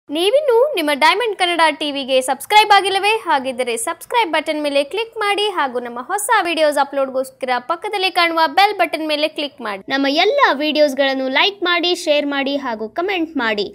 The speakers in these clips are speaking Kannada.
ನೀವಿನ್ನು ನಿಮ್ಮ ಡೈಮಂಡ್ ಕನ್ನಡ ಟಿವಿಗೆ ಸಬ್ಸ್ಕ್ರೈಬ್ ಆಗಿಲ್ಲವೇ ಹಾಗಿದ್ದರೆ ಸಬ್ಸ್ಕ್ರೈಬ್ ಬಟನ್ ಮೇಲೆ ಕ್ಲಿಕ್ ಮಾಡಿ ಹಾಗೂ ನಮ್ಮ ಹೊಸ ವಿಡಿಯೋಸ್ ಅಪ್ಲೋಡ್ಗೋಸ್ಕರ ಪಕ್ಕದಲ್ಲಿ ಕಾಣುವ ಬೆಲ್ ಬಟನ್ ಮೇಲೆ ಕ್ಲಿಕ್ ಮಾಡಿ ನಮ್ಮ ಎಲ್ಲ ವಿಡಿಯೋಸ್ಗಳನ್ನು ಲೈಕ್ ಮಾಡಿ ಶೇರ್ ಮಾಡಿ ಹಾಗೂ ಕಮೆಂಟ್ ಮಾಡಿ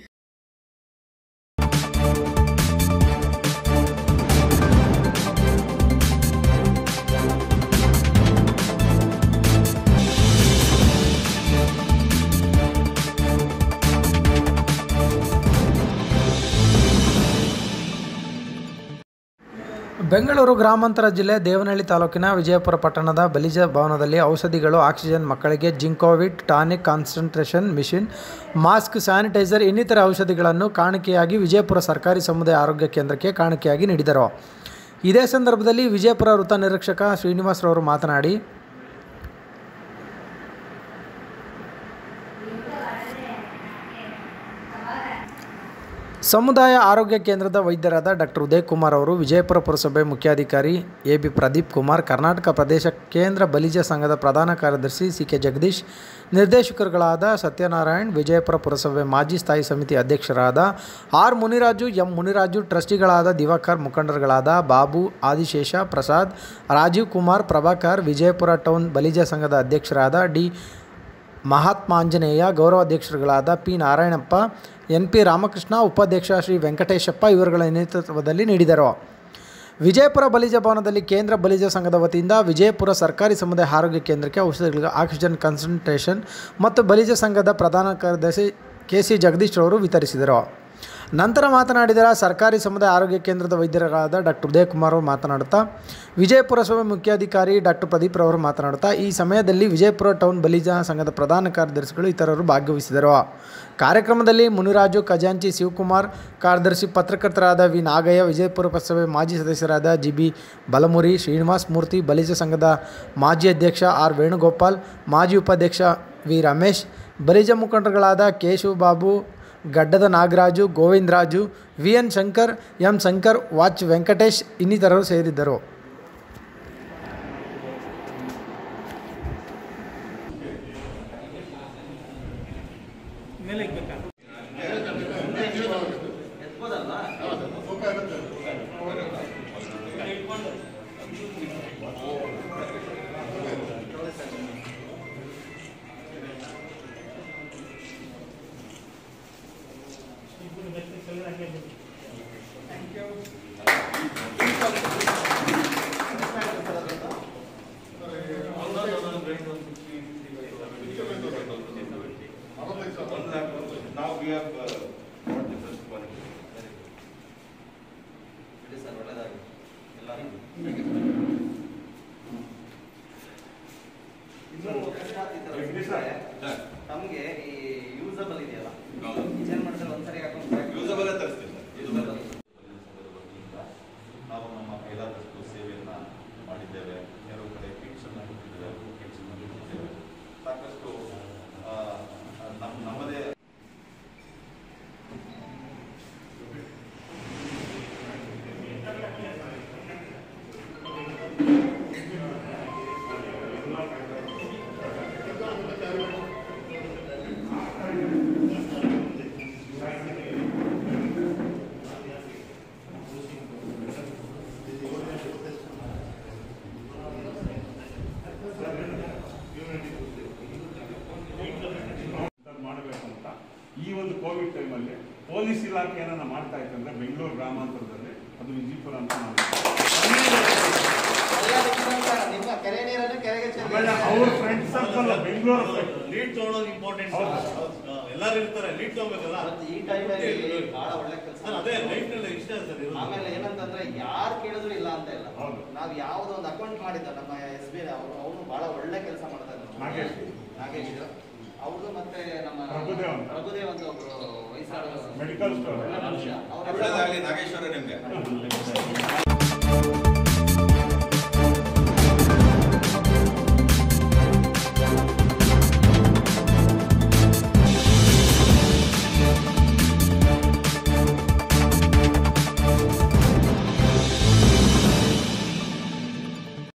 ಬೆಂಗಳೂರು ಗ್ರಾಮಾಂತರ ಜಿಲ್ಲೆ ದೇವನಹಳ್ಳಿ ತಾಲೂಕಿನ ವಿಜಯಪುರ ಪಟ್ಟಣದ ಬಲಿಜ ಭವನದಲ್ಲಿ ಔಷಧಿಗಳು ಆಕ್ಸಿಜನ್ ಮಕ್ಕಳಿಗೆ Zincovit tonic concentration machine mask sanitiser ಇನ್ನಿತರ ಔಷಧಿಗಳನ್ನು ಕಾಣಿಕೆಯಾಗಿ ವಿಜಯಪುರ ಸರ್ಕಾರಿ ಸಮುದಾಯ ಆರೋಗ್ಯ ಕೇಂದ್ರಕ್ಕೆ ಕಾಣಿಕೆಯಾಗಿ ನೀಡಿದರು ಇದೇ ಸಂದರ್ಭದಲ್ಲಿ ವಿಜಯಪುರ ವೃತ್ತ ನಿರೀಕ್ಷಕ ಶ್ರೀನಿವಾಸರವರು ಮಾತನಾಡಿ ಸಮುದಾಯ ಆರೋಗ್ಯ ಕೇಂದ್ರದ ವೈದ್ಯರಾದ ಡಾಕ್ಟರ್ ಉದಯ್ ಕುಮಾರ್ ಅವರು ವಿಜಯಪುರ ಪುರಸಭೆ ಮುಖ್ಯಾಧಿಕಾರಿ ಎ ಬಿ ಪ್ರದೀಪ್ ಕುಮಾರ್ ಕರ್ನಾಟಕ ಪ್ರದೇಶ ಕೇಂದ್ರ ಬಲಿಜ ಸಂಘದ ಪ್ರಧಾನ ಕಾರ್ಯದರ್ಶಿ ಸಿ ಕೆ ಜಗದೀಶ್ ನಿರ್ದೇಶಕರುಗಳಾದ ಸತ್ಯನಾರಾಯಣ್ ವಿಜಯಪುರ ಪುರಸಭೆ ಮಾಜಿ ಸ್ಥಾಯಿ ಸಮಿತಿ ಅಧ್ಯಕ್ಷರಾದ ಆರ್ ಮುನಿರಾಜು ಎಂ ಮುನಿರಾಜು ಟ್ರಸ್ಟಿಗಳಾದ ದಿವಾಕರ್ ಮುಖಂಡರುಗಳಾದ ಬಾಬು ಆದಿಶೇಷ ಪ್ರಸಾದ್ ರಾಜೀವ್ ಕುಮಾರ್ ಪ್ರಭಾಕರ್ ವಿಜಯಪುರ ಟೌನ್ ಬಲಿಜ ಸಂಘದ ಅಧ್ಯಕ್ಷರಾದ ಡಿ ಮಹಾತ್ಮಾಂಜನೇಯ ಗೌರವಾಧ್ಯಕ್ಷರುಗಳಾದ P Narayanappa N P Ramakrishna ಉಪಾಧ್ಯಕ್ಷ ಶ್ರೀ ವೆಂಕಟೇಶಪ್ಪ ಇವರುಗಳ ನೇತೃತ್ವದಲ್ಲಿ ನೀಡಿದರು ವಿಜಯಪುರ ಬಲಿಜ ಭವನದಲ್ಲಿ ಕೇಂದ್ರ ಬಲಿಜ ಸಂಘದ ವತಿಯಿಂದ ವಿಜಯಪುರ ಸರ್ಕಾರಿ ಸಮುದಾಯ ಆರೋಗ್ಯ ಕೇಂದ್ರಕ್ಕೆ ಔಷಧಿಗಳಿಗೆ ಆಕ್ಸಿಜನ್ ಕನ್ಸಂಟ್ರೇಷನ್ ಮತ್ತು ಬಲಿಜ ಸಂಘದ ಪ್ರಧಾನ ಕಾರ್ಯದರ್ಶಿ ಕೆ ಸಿ ಜಗದೀಶ್ ಅವರು ವಿತರಿಸಿದರು ನಂತರ ಮಾತನಾಡಿದ ಸರ್ಕಾರಿ ಸಮುದಾಯ ಆರೋಗ್ಯ ಕೇಂದ್ರದ ವೈದ್ಯರಾದ ಡಾಕ್ಟರ್ ಉದಯಕುಮಾರ್ ಅವರು ಮಾತನಾಡುತ್ತಾ ವಿಜಯಪುರ ಸಭೆ ಮುಖ್ಯಾಧಿಕಾರಿ ಡಾಕ್ಟರ್ ಪ್ರದೀಪ್ ರವರು ಮಾತನಾಡುತ್ತಾ ಈ ಸಮಯದಲ್ಲಿ ವಿಜಯಪುರ ಟೌನ್ ಬಲಿಜ ಸಂಘದ ಪ್ರಧಾನ ಕಾರ್ಯದರ್ಶಿಗಳು ಇತರರು ಭಾಗವಹಿಸಿದರು ಕಾರ್ಯಕ್ರಮದಲ್ಲಿ ಮುನಿರಾಜು ಖಜಾಂಚಿ ಶಿವಕುಮಾರ್ ಕಾರ್ಯದರ್ಶಿ ಪತ್ರಕರ್ತರಾದ ವಿ ನಾಗಯ್ಯ ವಿಜಯಪುರ ಪುರಸಭೆ ಮಾಜಿ ಸದಸ್ಯರಾದ ಜಿ ಬಿ ಬಲಮುರಿ ಶ್ರೀನಿವಾಸ್ ಮೂರ್ತಿ ಬಲಿಜ ಸಂಘದ ಮಾಜಿ ಅಧ್ಯಕ್ಷ ಆರ್ ವೇಣುಗೋಪಾಲ್ ಮಾಜಿ ಉಪಾಧ್ಯಕ್ಷ ವಿ ರಮೇಶ್ ಬಲಿಜ ಮುಖಂಡರುಗಳಾದ Keshav Babu Gaddada Nagaraju Govindaraju V N Shankar M Shankar watch Venkatesh ಇನ್ನಿತರರು ಸೇರಿದ್ದರು Now we have uh, got the first one. ಬಿಡಿ ಸರ್ ಒಳ್ಳೆದಾಗಿ ಎಲ್ಲರಿಗೂ ಇನ್ನು ಅಕಸ್ಮಾತ್ ಈ ತರ ಸಿಕ್ಕಿದ್ರೆ ತಮ್ಗೆ ಈ ಯೂಸಬಲ್ ಇದೆಯಲ್ಲ ಹೌದು. ಕಿಚನ್ ಮಾಡಿದ್ರೆ ಒಂದ್ಸರಿ ಹಾಕೊಂಡು Usable ಅೇ ತರಿಸ್ತೀವಿ ಸರ್. ಯೂಸಬಲ್ ನಾವು ನಮ್ಮ ಕೈಲಾದಷ್ಟು ಸೇವೆಯನ್ನ ಮಾಡಿದ್ದೇವೆ ಕೆಲವು ಕಡೆ ಕಿಟ್ಸ್ ಅನ್ನು ಕೊಟ್ಟಿದ್ದೇವೆ ಕಿಟ್ಸ್ ಅನ್ನು ಕೊಟ್ಟಿದ್ದೇವೆ ಸಾಕಷ್ಟು ಆ, ನಮ್ಮ ನಮ್ಮದೇ ಮಾಡಬೇಕು ಅಂತ ಈ ಒಂದು ಕೋವಿಡ್ ಟೈಮಲ್ಲಿ ಪೊಲೀಸ್ ಇಲಾಖೆ ಏನನ್ನ ಮಾಡ್ತಾ ಇತ್ತು ಅಂದ್ರೆ ಬೆಂಗಳೂರು ಗ್ರಾಮಾಂತರದಲ್ಲಿ ಅದು ವಿಜಯಪುರ ಅಂತ ನಾವು ನಿಮ್ಮ ಕೆರೆ ನೀರನ್ನು ಕೆರೆಗೆ ಚೆಲ್ಲಿ ಆಮೇಲೆ ಅವ್ರ ಫ್ರೆಂಡ್ ಸರ್ಕಲ್ ಬೆಂಗಳೂರು ಲೀಡ್ ತಗೊಳ್ಳೋದು ಇಂಪಾರ್ಟೆಂಟ್ ಹೌದು. ಎಲ್ಲರೂ ಇರ್ತಾರೆ ಲೀಡ್ ತಗೋಬೇಕಲ್ಲ ಇವತ್ತು ಈ ಟೈಮಲ್ಲಿ ಬಹಳ ಒಳ್ಳೆ ಕೆಲಸ ಸರ್ ಅದೇ ಲೈಫ್ ನಲ್ಲಿ ಇಷ್ಟ ಸರ್ ಇರೋದು ಆಮೇಲೆ ಏನಂತಂದ್ರೆ ಯಾರು ಕೇಳಿದ್ರು ಇಲ್ಲ ಅಂತ ಇಲ್ಲ ಹೌದು. ನಾವ್ ಯಾವ್ದೋ ಒಂದು ಅಕೌಂಟ್ ಮಾಡಿದ್ದ ನಮ್ಮ ಎಸ್ ಬಿ ಅವರು ಅವನು ಬಹಳ ಒಳ್ಳೆ ಕೆಲಸ ಮಾಡ್ತಾ ಇದ್ದಾರೆ ನಾಗೇಶ್. ನಾಗೇಶ್ ಅವ್ರದ್ದು ಮತ್ತೆ ನಮ್ಮ ಪ್ರಭುದೇವ್ ಅಂತ. ಪ್ರಭುದೇವ್ ಅಂತ ಒಬ್ರು ವಯಸ್ಸಾದ ಮೆಡಿಕಲ್ ಸ್ಟೋರ್ ಒಳ್ಳೆ ಮನುಷ್ಯ ಅವ್ರ ಒಳ್ಳೆದಾಗಲಿ ನಾಗೇಶ್ವರ ನಿಮ್ಗೆ